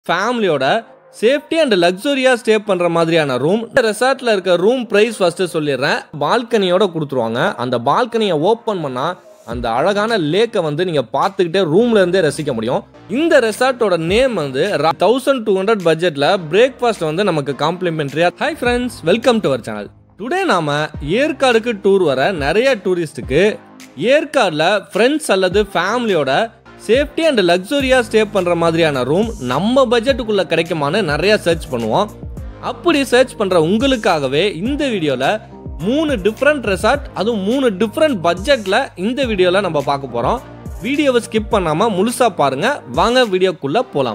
ஃபேமிலியோட safety and லக்ஸுரியாக stay பண்ணுற மாதிரியான ரூம் இந்த ரெசார்ட்டில் இருக்க ரூம் ப்ரைஸ் ஃபஸ்ட்டு சொல்லிடுறேன் பால்கனியோட கொடுத்துருவாங்க அந்த பால்கனியை ஓப்பன் பண்ணால் அந்த அழகான லேக்கை வந்து நீங்கள் பார்த்துக்கிட்டே ரூம்ல இருந்தே ரசிக்க முடியும் இந்த ரெசார்ட்டோட நேம் வந்து தௌசண்ட் டூ ஹண்ட்ரட் பட்ஜெட்டில் பிரேக்ஃபாஸ்ட் வந்து நமக்கு காம்ப்ளிமெண்ட்ரியா hi friends welcome to our channel today நாம ஏற்காடுக்கு டூர் வர நிறைய டூரிஸ்ட்டுக்கு ஏற்காடில் ஃப்ரெண்ட்ஸ் அல்லது ஃபேமிலியோட சேஃப்டி அண்ட் லக்ஸுரியாக ஸ்டே பண்ணுற மாதிரியான ரூம் நம்ம பட்ஜெட்டுக்குள்ளே கிடைக்குமான்னு நிறையா சர்ச் பண்ணுவோம் அப்படி சர்ச் பண்ணுற உங்களுக்காகவே இந்த வீடியோவில் மூணு டிஃப்ரெண்ட் ரெசார்ட் அதுவும் மூணு டிஃப்ரெண்ட் பட்ஜெட்டில் இந்த வீடியோவில் நம்ம பார்க்க போகிறோம் வீடியோவை ஸ்கிப் பண்ணாமல் முழுசாக பாருங்கள் வாங்க வீடியோக்குள்ளே போகலாம்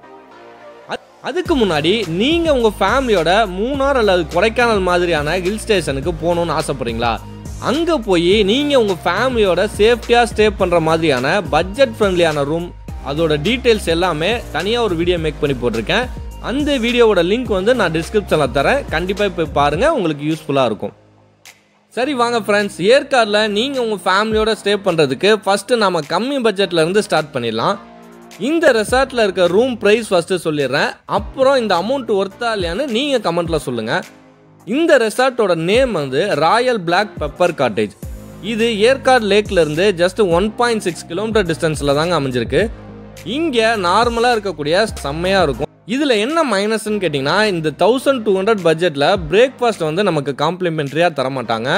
அதுக்கு முன்னாடி நீங்கள் உங்கள் ஃபேமிலியோட மூணார் அல்லது கொடைக்கானல் மாதிரியான ஹில் ஸ்டேஷனுக்கு போகணுன்னு ஆசைப்படுறீங்களா அங்கே போய் நீங்கள் உங்கள் ஃபேமிலியோட சேஃப்டியாக ஸ்டே பண்ணுற மாதிரியான பட்ஜெட் ஃப்ரெண்ட்லியான ரூம் அதோட டீட்டெயில்ஸ் எல்லாமே தனியாக ஒரு வீடியோ மேக் பண்ணி போட்டிருக்கேன் அந்த வீடியோவோட லிங்க் வந்து நான் டிஸ்கிரிப்ஷனில் தரேன் கண்டிப்பாக போய் பாருங்கள் உங்களுக்கு யூஸ்ஃபுல்லாக இருக்கும் சரி வாங்க ஃப்ரெண்ட்ஸ் ஏற்காடில் நீங்கள் உங்கள் ஃபேமிலியோட ஸ்டே பண்ணுறதுக்கு ஃபஸ்ட்டு நம்ம கம்மி பட்ஜெட்டில் இருந்து ஸ்டார்ட் பண்ணிடலாம் இந்த ரெசார்ட்டில் இருக்க ரூம் ப்ரைஸ் ஃபஸ்ட்டு சொல்லிடுறேன் அப்புறம் இந்த அமௌண்ட் ஒர்த்தா இல்லையான்னு நீங்கள் கமெண்ட்டில் சொல்லுங்கள் இந்த ரெசார்ட்டோட நேம் வந்து ராயல் பிளாக் பெப்பர் காட்டேஜ் இது ஏற்காடு லேக்ல இருந்து just one point six kilometre டிஸ்டன்ஸில் தாங்க அமைஞ்சிருக்கு இங்கே நார்மலாக இருக்கக்கூடிய செம்மையாக இருக்கும் இதில் என்ன மைனஸ்ன்னு கேட்டிங்கன்னா இந்த தௌசண்ட் டூ ஹண்ட்ரட் பட்ஜெட்டில் பிரேக்ஃபாஸ்ட் வந்து நமக்கு காம்ப்ளிமெண்ட்ரியாக தரமாட்டாங்க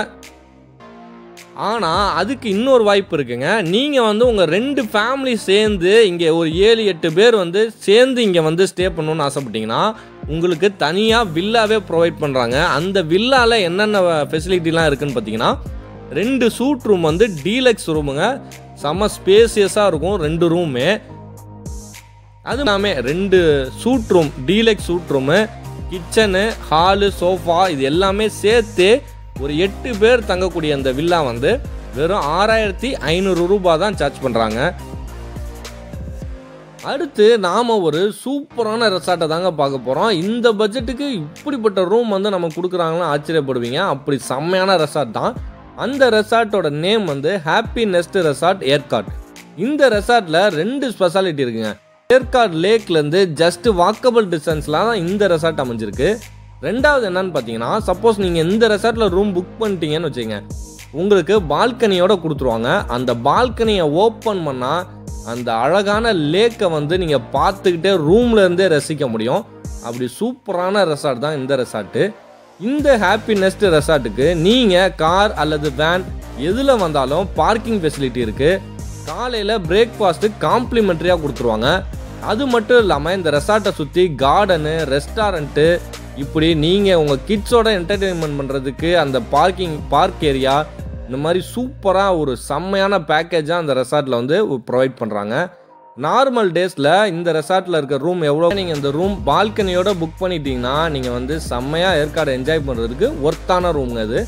ஆனால் அதுக்கு இன்னொரு வாய்ப்பு இருக்குங்க நீங்கள் வந்து உங்கள் ரெண்டு ஃபேமிலி சேர்ந்து இங்கே ஒரு ஏழு எட்டு பேர் வந்து சேர்ந்து இங்கே வந்து ஸ்டே பண்ணணும்னு ஆசைப்பட்டீங்கன்னா உங்களுக்கு தனியாக வில்லாவே ப்ரொவைட் பண்ணுறாங்க அந்த வில்லாவில் என்னென்ன ஃபெசிலிட்டிலாம் இருக்குன்னு பார்த்தீங்கன்னா ரெண்டு சூட் ரூம் வந்து டீலக்ஸ் ரூமுங்க செம்ம ஸ்பேசியஸாக இருக்கும் ரெண்டு ரூமே அது எல்லாமே ரெண்டு suite room deluxe suite room kitchen hall sofa இது எல்லாமே சேர்த்து ஒரு எட்டு பேர் தங்கக்கூடிய அந்த வில்லா வந்து வெறும் ஆறாயிரத்தி ஐநூறு ரூபாய் தான் சார்ஜ் பண்ணுறாங்க அடுத்து நாம் ஒரு சூப்பரான ரெசார்ட்டை தாங்க பார்க்க போகிறோம் இந்த பட்ஜெட்டுக்கு இப்படிப்பட்ட ரூம் வந்து நம்ம கொடுக்குறாங்கன்னு ஆச்சரியப்படுவீங்க அப்படி செம்மையான ரெசார்ட் தான் அந்த ரெசார்ட்டோட நேம் வந்து ஹாப்பி நெஸ்ட் ரெசார்ட் ஏற்காட் இந்த ரெசார்ட்டில் ரெண்டு ஸ்பெஷாலிட்டி இருக்குங்க ஏற்காடு லேக்லேருந்து ஜஸ்ட் வாக்கபிள் டிஸ்டன்ஸில் தான் இந்த ரெசார்ட் அமைஞ்சிருக்கு ரெண்டாவது என்னன்னு பார்த்தீங்கன்னா சப்போஸ் நீங்கள் இந்த ரெசார்ட்டில் ரூம் புக் பண்ணிட்டீங்கன்னு வச்சுங்க உங்களுக்கு பால்கனியோட கொடுத்துருவாங்க அந்த பால்கனியை ஓப்பன் பண்ணால் அந்த அழகான லேக்கை வந்து நீங்கள் பார்த்துக்கிட்டே ரூம்ல இருந்தே ரசிக்க முடியும் அப்படி சூப்பரான ரெசார்ட் தான் இந்த ரெசார்ட்டு இந்த ஹாப்பி நெஸ்ட் ரெசார்ட்டுக்கு நீங்கள் கார் அல்லது வேன் எதில் வந்தாலும் பார்க்கிங் ஃபெசிலிட்டி இருக்குது காலையில் பிரேக்ஃபாஸ்ட்டு காம்ப்ளிமெண்ட்ரியாக கொடுத்துருவாங்க அது மட்டும் இல்லாமல் இந்த ரெசார்ட்டை சுற்றி கார்டனு ரெஸ்டாரண்ட்டு இப்படி நீங்கள் உங்கள் கிட்ஸோட என்டர்டெயின்மெண்ட் பண்ணுறதுக்கு அந்த பார்க்கிங் பார்க் ஏரியா இந்த மாதிரி சூப்பராக ஒரு செம்மையான பேக்கேஜாக அந்த ரெசார்ட்டில் வந்து ப்ரொவைட் பண்ணுறாங்க நார்மல் டேஸில் இந்த ரெசார்ட்டில் இருக்க ரூம் எவ்வளோ நீங்கள் இந்த ரூம் பால்கனியோட புக் பண்ணிட்டீங்கன்னா நீங்கள் வந்து செம்மையாக ஏற்காடு என்ஜாய் பண்ணுறதுக்கு ஒர்த்தான ரூம்ங்க அது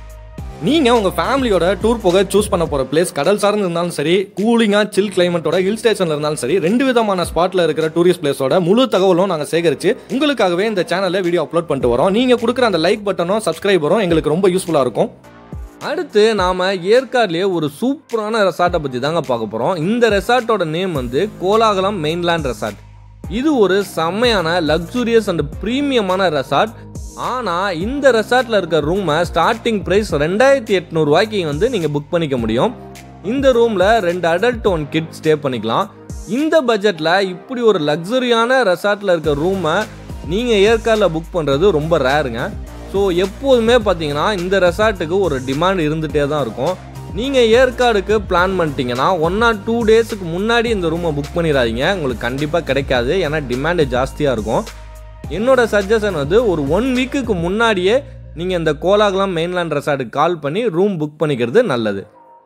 நீங்கள் உங்கள் ஃபேமிலியோட டூர் போக சூஸ் பண்ண போகிற பிளேஸ் கடல் சார்ந்து இருந்தாலும் சரி கூலிங்காக சில் கிளைமேட்டோட ஹில் ஸ்டேஷனில் இருந்தாலும் சரி ரெண்டு விதமான ஸ்பாட்டில் இருக்கிற டூரிஸ்ட் பிளேஸோட முழு தகவலும் நாங்கள் சேகரித்து உங்களுக்காகவே இந்த சேனலில் வீடியோ அப்லோட் பண்ணிட்டு வரோம் நீங்கள் கொடுக்குற அந்த லைக் பட்டனும் சப்ஸ்கிரைபரும் எங்களுக்கு ரொம்ப யூஸ்ஃபுல்லாக இருக்கும் அடுத்து நாம் ஏற்காட்லேயே ஒரு சூப்பரான ரெசார்ட்டை பற்றி தாங்க பார்க்க போகிறோம் இந்த ரெசார்ட்டோட நேம் வந்து கோலாகலம் மெயின்லேண்ட் ரெசார்ட் இது ஒரு செம்மையான லக்ஸூரியஸ் அண்ட் ப்ரீமியமான ரெசார்ட் ஆனால் இந்த ரெசார்ட்டில் இருக்க ரூமை ஸ்டார்டிங் ப்ரைஸ் ரெண்டாயிரத்தி எட்நூறுவாய்க்கு வந்து நீங்கள் புக் பண்ணிக்க முடியும் இந்த ரூமில் ரெண்டு அடல்ட் ஒன் கிட் ஸ்டே பண்ணிக்கலாம் இந்த பட்ஜெட்டில் இப்படி ஒரு லக்ஸரியான ரெசார்ட்டில் இருக்க ரூமை நீங்கள் ஏற்காடில் புக் பண்ணுறது ரொம்ப ரேருங்க ஸோ எப்போதுமே பார்த்தீங்கன்னா இந்த ரெசார்ட்டுக்கு ஒரு டிமாண்ட் இருந்துகிட்டே தான் இருக்கும் நீங்கள் ஏற்காடுக்கு பிளான் பண்ணிட்டீங்கன்னா ஒன் ஆர் டூ டேஸுக்கு முன்னாடி இந்த ரூமை புக் பண்ணிடாதீங்க உங்களுக்கு கண்டிப்பாக கிடைக்காது ஏன்னா டிமாண்டு ஜாஸ்தியாக இருக்கும் என்னோட சஜஷன் வந்து ஒரு ஒன் வீக்குக்கு முன்னாடியே நீங்கள் இந்த கோலாகலாம் மெயின்லேண்ட் ரெசார்ட்டுக்கு கால் பண்ணி ரூம் புக் பண்ணிக்கிறது நல்லது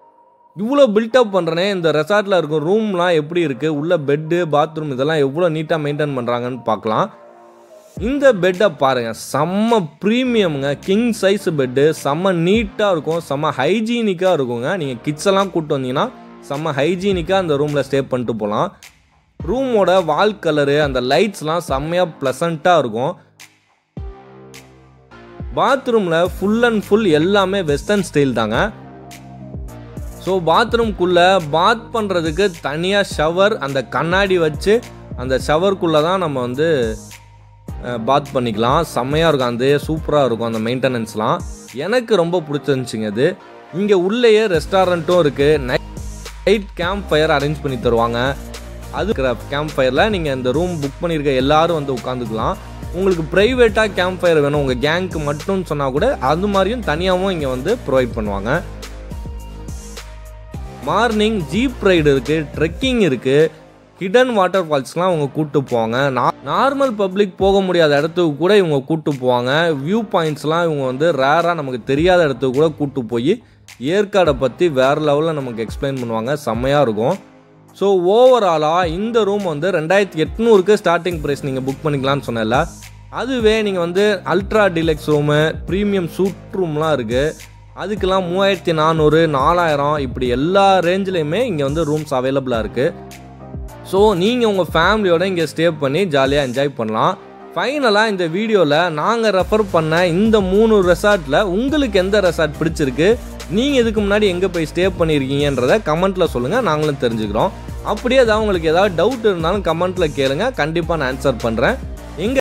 இவ்வளோ பில்டப் பண்ணுறனே இந்த ரெசார்ட்டில் இருக்கும் ரூம்லாம் எப்படி இருக்குது உள்ள பெட்டு பாத்ரூம் இதெல்லாம் எவ்வளோ நீட்டாக மெயின்டைன் பண்ணுறாங்கன்னு பார்க்கலாம் இந்த பெட்டை பாருங்கள் செம்ம ப்ரீமியமுங்க கிங் சைஸ் பெட்டு செம்ம நீட்டாக இருக்கும் செம்ம ஹைஜீனிக்காக இருக்குங்க நீங்கள் கிட்ஸ் எல்லாம் கூப்பிட்டு வந்தீங்கன்னா செம்ம ஹைஜீனிக்காக அந்த ரூமில் ஸ்டே பண்ணிட்டு போகலாம் ரூமோட வால் கலரு அந்த லைட்ஸ்லாம் செம்மையாக ப்ளசண்ட்டாக இருக்கும் பாத்ரூமில் ஃபுல் அண்ட் ஃபுல் எல்லாமே வெஸ்டர்ன் ஸ்டைல் தாங்க ஸோ பாத்ரூம்குள்ளே பாத் பண்ணுறதுக்கு தனியாக ஷவர் அந்த கண்ணாடி வச்சு அந்த ஷவருக்குள்ளே தான் நம்ம வந்து பாத் பண்ணிக்கலாம் செம்மையாக இருக்கும் அந்த சூப்பராக இருக்கும் அந்த மெயின்டெனன்ஸ்லாம் எனக்கு ரொம்ப பிடிச்சிருந்துச்சிங்க இது இங்கே உள்ளேயே ரெஸ்டாரண்ட்டும் இருக்குது நைட் கேம்ப் ஃபயர் அரேஞ்ச் பண்ணி தருவாங்க அது கேம்ப் ஃபயரில் நீங்கள் இந்த ரூம் புக் பண்ணியிருக்க எல்லாரும் வந்து உட்காந்துக்கலாம் உங்களுக்கு ப்ரைவேட்டாக கேம்ப் ஃபயர் வேணும் உங்கள் கேங்க்கு மட்டும் சொன்னால் கூட அது மாதிரியும் தனியாகவும் இங்கே வந்து ப்ரொவைட் பண்ணுவாங்க மார்னிங் ஜீப் ரைடு இருக்குது ட்ரெக்கிங் இருக்குது ஹிடன் வாட்டர் ஃபால்ஸ்லாம் அவங்க கூப்பிட்டு போவாங்க நார்மல் பப்ளிக் போக முடியாத இடத்துக்கு கூட இவங்க கூப்பிட்டு போவாங்க வியூ பாயிண்ட்ஸ்லாம் இவங்க வந்து ரேராக நமக்கு தெரியாத இடத்துக்கு கூட கூப்பிட்டு போய் ஏற்காடை பற்றி வேறு லெவலில் நமக்கு எக்ஸ்பிளைன் பண்ணுவாங்க செம்மையாக இருக்கும் ஸோ ஓவராலாக இந்த ரூம் வந்து ரெண்டாயிரத்தி எட்நூறுக்கு ஸ்டார்டிங் ப்ரைஸ் நீங்கள் புக் பண்ணிக்கலாம்னு சொன்னேன்ல அதுவே நீங்கள் வந்து ultra deluxe room premium suite ரூம்லாம் இருக்குது அதுக்கெல்லாம் மூவாயிரத்தி நானூறு நாலாயிரம் இப்படி எல்லா ரேஞ்சிலையுமே இங்கே வந்து ரூம்ஸ் அவைலபிளாக இருக்குது ஸோ நீங்கள் உங்கள் ஃபேமிலியோட இங்கே ஸ்டே பண்ணி ஜாலியாக என்ஜாய் பண்ணலாம் ஃபைனலாக இந்த வீடியோவில் நாங்கள் ரெஃபர் பண்ண இந்த மூணு ரெசார்ட்டில் உங்களுக்கு எந்த ரெசார்ட் பிடிச்சிருக்கு நீங்கள் இதுக்கு முன்னாடி எங்கே போய் ஸ்டே பண்ணியிருக்கீங்கன்றத கமெண்ட்டில் சொல்லுங்கள் நாங்களும் தெரிஞ்சுக்கிறோம் அப்படியே ஏதாவது உங்களுக்கு ஏதாவது டவுட் இருந்தாலும் கமெண்ட்டில் கேளுங்க கண்டிப்பாக நான் ஆன்சர் பண்ணுறேன்